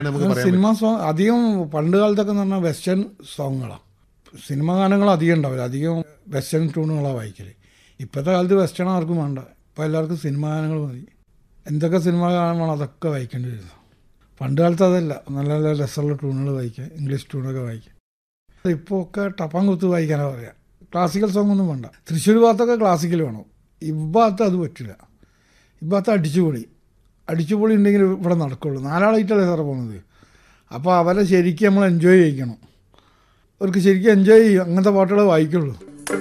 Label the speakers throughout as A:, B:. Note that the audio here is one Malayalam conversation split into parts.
A: നമുക്ക് പറയാൻ
B: സിനിമ സോങ് അധികം പണ്ട് കാലത്തൊക്കെ എന്ന് പറഞ്ഞാൽ വെസ്റ്റേൺ സോങ്ങുകളാണ് സിനിമ ഗാനങ്ങൾ അധികം ഉണ്ടാവില്ല അധികം വെസ്റ്റേൺ ട്യൂണുകളാണ് വായിക്കല് ഇപ്പോഴത്തെ കാലത്ത് വെസ്റ്റേൺ ആർക്കും വേണ്ട ഇപ്പോൾ എല്ലാവർക്കും സിനിമ ഗാനങ്ങൾ മതി എന്തൊക്കെ സിനിമ ഗാനമാണോ അതൊക്കെ വായിക്കേണ്ടി വരുന്നത് പണ്ട് കാലത്ത് അതല്ല നല്ല നല്ല രസമുള്ള ട്യൂണുകൾ വായിക്കുക ഇംഗ്ലീഷ് ട്യൂണൊക്കെ വായിക്കുക ഇപ്പോൾ ഒക്കെ ടപ്പം കുത്ത് വായിക്കാനാണ് പറയുക ക്ലാസിക്കൽ സോങ് ഒന്നും വേണ്ട തൃശ്ശൂർ ഭാഗത്തൊക്കെ ക്ലാസിക്കൽ വേണം ഇഭാഗത്ത് അത് പറ്റില്ല ഇഭാഗത്ത് അടിച്ചുപൊളി അടിച്ചുപൊളി ഉണ്ടെങ്കിൽ ഇവിടെ നടക്കുള്ളൂ നാലാളായിട്ടല്ലേ സാറേ പോകുന്നത് അപ്പോൾ അവരെ ശരിക്കും നമ്മൾ എൻജോയ് ചെയ്യിക്കണം അവർക്ക് ശരിക്കും എൻജോയ് ചെയ്യും അങ്ങനത്തെ പാട്ടുകളെ വായിക്കുള്ളൂ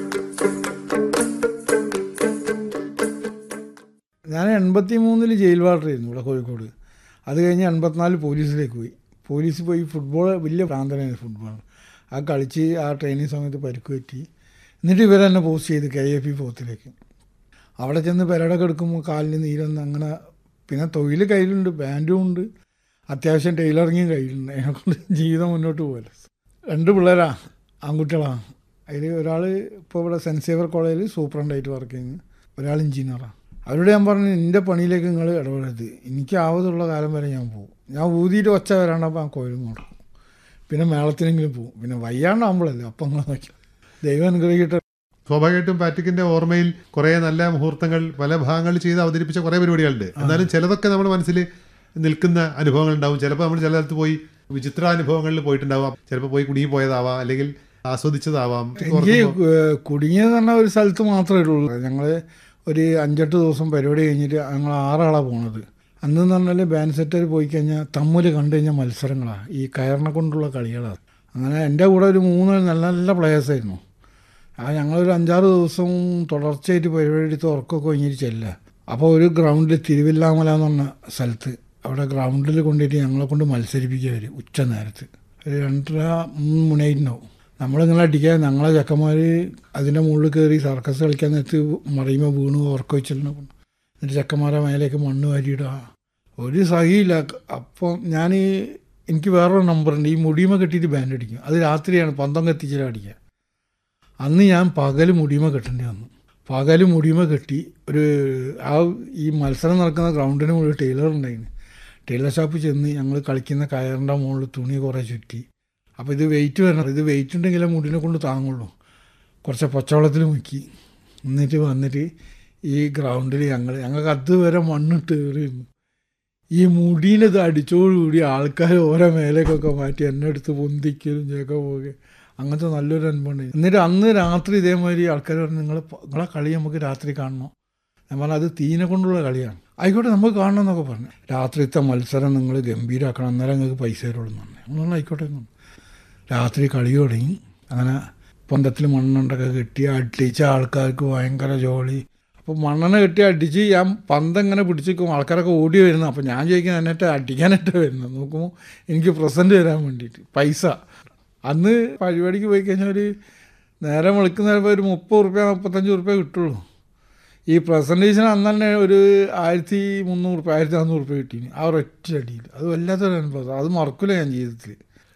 B: ഞാൻ എൺപത്തി മൂന്നിൽ ജയിൽ വാർഡറായിരുന്നു ഇവിടെ കോഴിക്കോട് അത് കഴിഞ്ഞ് എൺപത്തിനാല് പോലീസിലേക്ക് പോയി പോലീസ് പോയി ഫുട്ബോൾ വലിയ പ്രാന്തനായിരുന്നു ഫുട്ബോൾ ആ കളിച്ച് ആ ട്രെയിനിങ് സമയത്ത് പരിക്ക് പറ്റി എന്നിട്ട് ഇവരെന്നെ പോസ്റ്റ് ചെയ്ത് കെ എ പി പോത്തിലേക്ക് അവിടെ ചെന്ന് പെരടൊക്കെ എടുക്കുമ്പോൾ കാലിന് നീരൊന്ന് അങ്ങനെ പിന്നെ തൊഴിൽ കയ്യിലുണ്ട് ബാൻഡും ഉണ്ട് അത്യാവശ്യം ടൈലറിങ്ങും കയ്യിലുണ്ട് അതിനെക്കൊണ്ട് ജീവിതം മുന്നോട്ട് പോകല രണ്ട് പിള്ളേരാ ആൺകുട്ടികളാണ് അതിൽ ഒരാൾ ഇപ്പോൾ ഇവിടെ സെൻറ്റ് സേവർ കോളേജിൽ സൂപ്രണ്ടായിട്ട് വർക്ക് ചെയ്യുന്നു ഒരാൾ എഞ്ചിനീയറാണ് അവരോട് ഞാൻ പറഞ്ഞു എൻ്റെ പണിയിലേക്ക് നിങ്ങൾ ഇടപെടരുത് എനിക്ക് ആവതുള്ള കാലം വരെ ഞാൻ പോകും ഞാൻ ഊതിയിട്ട് ഒച്ച വരാണ്ടപ്പോൾ ആ കോയിൽ മുടക്കും പിന്നെ മേളത്തിനെങ്കിലും പോകും പിന്നെ വയ്യാണ്ടാകുമ്പോഴല്ലേ അപ്പം നിങ്ങൾ നോക്കി ദൈവം അനുഗ്രഹിക്കട്ടെ
A: സ്വാഭാവികമായിട്ടും പാറ്റിക്കിന്റെ ഓർമ്മയിൽ കുറെ നല്ല മുഹൂർത്തങ്ങൾ പല ഭാഗങ്ങളിൽ ചെയ്ത് അവതരിപ്പിച്ച കുറെ പരിപാടികളുണ്ട് എന്നാലും ചിലതൊക്കെ നമ്മുടെ മനസ്സിൽ നിൽക്കുന്ന അനുഭവങ്ങൾ ഉണ്ടാവും ചിലപ്പോൾ നമ്മൾ ചില സ്ഥലത്ത് പോയി വിചിത്ര അനുഭവങ്ങളിൽ പോയിട്ടുണ്ടാവാം ചിലപ്പോൾ പോയി കുടുങ്ങി പോയതാവാം അല്ലെങ്കിൽ ആസ്വദിച്ചതാവാം
B: എനിക്ക് ഏഹ് കുടുങ്ങിയത് പറഞ്ഞ ഒരു സ്ഥലത്ത് മാത്രമേ ഉള്ളൂ ഞങ്ങൾ ഒരു അഞ്ചെട്ട് ദിവസം പരിപാടി കഴിഞ്ഞിട്ട് ഞങ്ങൾ ആറാളാണ് പോണത് അന്ന് എന്ന് പറഞ്ഞാൽ ബാൻഡ് സെറ്റർ പോയി കഴിഞ്ഞാൽ തമ്മിൽ കണ്ടു കഴിഞ്ഞാൽ മത്സരങ്ങളാണ് ഈ കയറിനെ കൊണ്ടുള്ള കളികളാണ് അങ്ങനെ എൻ്റെ കൂടെ ഒരു മൂന്ന് നല്ല നല്ല പ്ലേയേഴ്സായിരുന്നു ആ ഞങ്ങളൊരു അഞ്ചാറ് ദിവസം തുടർച്ചയായിട്ട് പരിപാടി എടുത്ത് ഉറക്കമൊക്കെ കഴിഞ്ഞിട്ട് ചെല്ലുക അപ്പോൾ ഒരു ഗ്രൗണ്ടിൽ തിരുവില്ലാമല എന്ന് പറഞ്ഞ സ്ഥലത്ത് അവിടെ ഗ്രൗണ്ടിൽ കൊണ്ടുപോയിട്ട് ഞങ്ങളെ കൊണ്ട് മത്സരിപ്പിക്കുക വരും ഉച്ച നേരത്ത് ഒരു രണ്ടര മൂന്ന് മണിയായിട്ടുണ്ടാവും നമ്മളിങ്ങനെ അടിക്കാൻ ഞങ്ങളെ ചെക്കന്മാർ അതിൻ്റെ മുകളിൽ കയറി സർക്കസ് കളിക്കാൻ നേരത്ത് മറിയുമ്പോൾ വീണ് ഉറക്കം വെച്ചിട്ടുണ്ട് എന്നിട്ട് ചെക്കന്മാരെ മേലേക്ക് മണ്ണ് വാരിയിടുക ഒരു സഹിയില്ല അപ്പം ഞാൻ എനിക്ക് വേറൊരു നമ്പറുണ്ട് ഈ മുടിയുമ കെട്ടിയിട്ട് ബാൻഡ് അടിക്കും അത് രാത്രിയാണ് പന്തം കത്തിച്ചിട്ട് അടിക്കുക അന്ന് ഞാൻ പകൽ മുടിയുമ കെട്ടേണ്ടി വന്നു പകൽ മുടിയുമ കെട്ടി ഒരു ആ ഈ മത്സരം നടക്കുന്ന ഗ്രൗണ്ടിന് മുകളിൽ ടൈലർ ഉണ്ടായിരുന്നു ടൈലർ ഷോപ്പിൽ ചെന്ന് ഞങ്ങൾ കളിക്കുന്ന കയറിൻ്റെ മുകളിൽ തുണി കുറേ ചുറ്റി അപ്പോൾ ഇത് വെയിറ്റ് വരണം ഇത് വെയിറ്റ് ഉണ്ടെങ്കിലേ മുടിനെ കൊണ്ട് താങ്ങുള്ളൂ കുറച്ച് പച്ചവെള്ളത്തിൽ മുക്കി എന്നിട്ട് വന്നിട്ട് ഈ ഗ്രൗണ്ടിൽ ഞങ്ങൾ ഞങ്ങൾക്ക് അതുവരെ മണ്ണിട്ട് കയറിയിരുന്നു ഈ മുടീനത് അടിച്ചോടുകൂടി ആൾക്കാർ ഓരോ മേലേക്കൊക്കെ മാറ്റി എന്നെ എടുത്ത് പൊന്തിക്കലും ചേക്ക പോകുക അങ്ങനത്തെ നല്ലൊരു അനുഭവം എന്നിട്ട് അന്ന് രാത്രി ഇതേമാതിരി ആൾക്കാർ പറഞ്ഞു നിങ്ങൾ നിങ്ങളെ കളി നമുക്ക് രാത്രി കാണണം ഞാൻ പറഞ്ഞു അത് തീനെ കൊണ്ടുള്ള കളിയാണ് ആയിക്കോട്ടെ നമുക്ക് കാണണം എന്നൊക്കെ പറഞ്ഞു രാത്രിത്തെ മത്സരം നിങ്ങൾ ഗംഭീരമാക്കണം അന്നേരം നിങ്ങൾക്ക് പൈസ തരുള്ളൂ എന്ന് പറഞ്ഞു നമ്മൾ പറഞ്ഞു ആയിക്കോട്ടെ എന്ന് പറഞ്ഞു. രാത്രി കളി തുടങ്ങി അങ്ങനെ പൊന്തത്തിൽ മണ്ണുണ്ടൊക്കെ കെട്ടി അടിച്ച ആൾക്കാർക്ക് ഭയങ്കര ജോളി അപ്പോൾ മണ്ണെണ്ണ കെട്ടി അടിച്ച് ഞാൻ പന്തങ്ങനെ പിടിച്ചിരിക്കും ആൾക്കാരൊക്കെ ഓടി വരുന്നു അപ്പോൾ ഞാൻ ചോദിക്കുന്നത് എന്നിട്ട് അടിക്കാനായിട്ട് വരുന്നത് നോക്കുമ്പോൾ എനിക്ക് പ്രസൻറ്റ് തരാൻ വേണ്ടിയിട്ട് പൈസ അന്ന് പരിപാടിക്ക് പോയി കഴിഞ്ഞാൽ ഒരു നേരം വെളുക്കുന്നപ്പോൾ ഒരു മുപ്പത് റുപ്യ മുപ്പത്തഞ്ച് റുപ്യ കിട്ടുള്ളൂ ഈ പ്രസൻറ്റേഷൻ അന്ന് തന്നെ ഒരു ആയിരത്തി മുന്നൂറ് റുപ്യ ആയിരത്തി നാനൂറ് റുപ്യ കിട്ടീന് ആ ഒരൊറ്റ അടിയിൽ അത് വല്ലാത്തൊരു അനുഭവം അത് മറക്കില്ല ഞാൻ ജീവിതത്തിൽ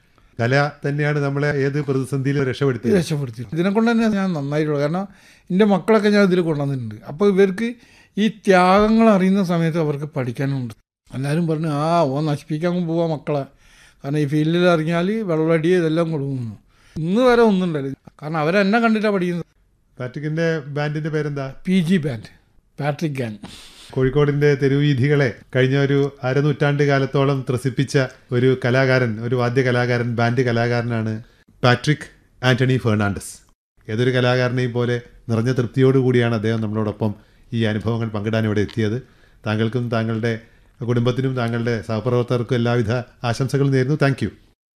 A: കല തന്നെയാണ് നമ്മളെ ഏത് പ്രതിസന്ധിയിലും രക്ഷപ്പെടുത്തിയത്
B: രക്ഷപ്പെടുത്തി ഇതിനെ കൊണ്ട് തന്നെ ഞാൻ നന്നായിട്ടുള്ളൂ കാരണം എൻ്റെ മക്കളൊക്കെ ഞാൻ ഇതിൽ കൊണ്ടുവന്നിട്ടുണ്ട് അപ്പോൾ ഇവർക്ക് ഈ ത്യാഗങ്ങൾ അറിയുന്ന സമയത്ത് അവർക്ക് പഠിക്കാനുണ്ട് എല്ലാവരും പറഞ്ഞു ആ ഓ നശിപ്പിക്കാൻ പോവാ മക്കളെ കാരണം ഈ ഫീൽഡിൽ ഇറങ്ങിയാൽ വെള്ളമടി ഇതെല്ലാം കൊടുക്കുന്നു ഇന്ന് വരെ ഒന്നുണ്ടല്ലോ കാരണം അവരെന്നെ കണ്ടിട്ടാണ് പഠിക്കുന്നത്
A: പാറ്റിക്കിന്റെ ബാൻഡിന്റെ പേരെന്താ
B: പി ജി ബാൻഡ് പാട്രിക് ഗാൻ
A: കോഴിക്കോടിന്റെ തെരുവീഥികളെ കഴിഞ്ഞ ഒരു അരനൂറ്റാണ്ട് കാലത്തോളം ത്രസിപ്പിച്ച ഒരു കലാകാരൻ ഒരു വാദ്യ കലാകാരൻ ബാൻഡ് കലാകാരനാണ് പാട്രിക് ആന്റണി ഫെർണാണ്ടസ് ഏതൊരു കലാകാരനെയും പോലെ നിറഞ്ഞ തൃപ്തിയോടുകൂടിയാണ് അദ്ദേഹം നമ്മളോടൊപ്പം ഈ അനുഭവങ്ങൾ പങ്കിടാൻ ഇവിടെ എത്തിയത് താങ്കൾക്കും താങ്കളുടെ കുടുംബത്തിനും താങ്കളുടെ സഹപ്രവർത്തകർക്കും എല്ലാവിധ ആശംസകളും നേരുന്നു താങ്ക് യു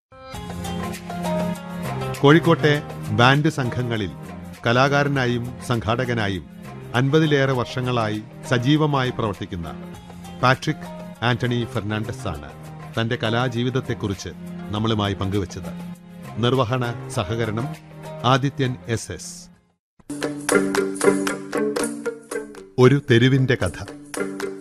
A: കോഴിക്കോട്ടെ ബാൻഡ് സംഘങ്ങളിൽ കലാകാരനായും സംഘാടകനായും അൻപതിലേറെ വർഷങ്ങളായി സജീവമായി പ്രവർത്തിക്കുന്ന പാട്രിക് ആന്റണി ഫെർണാണ്ടസ് ആണ് തന്റെ കലാജീവിതത്തെക്കുറിച്ച് നമ്മളുമായി പങ്കുവച്ചത് നിർവഹണ സഹകരണം ആദിത്യൻ എസ് എസ് ഒരു തെരുവിന്റെ കഥ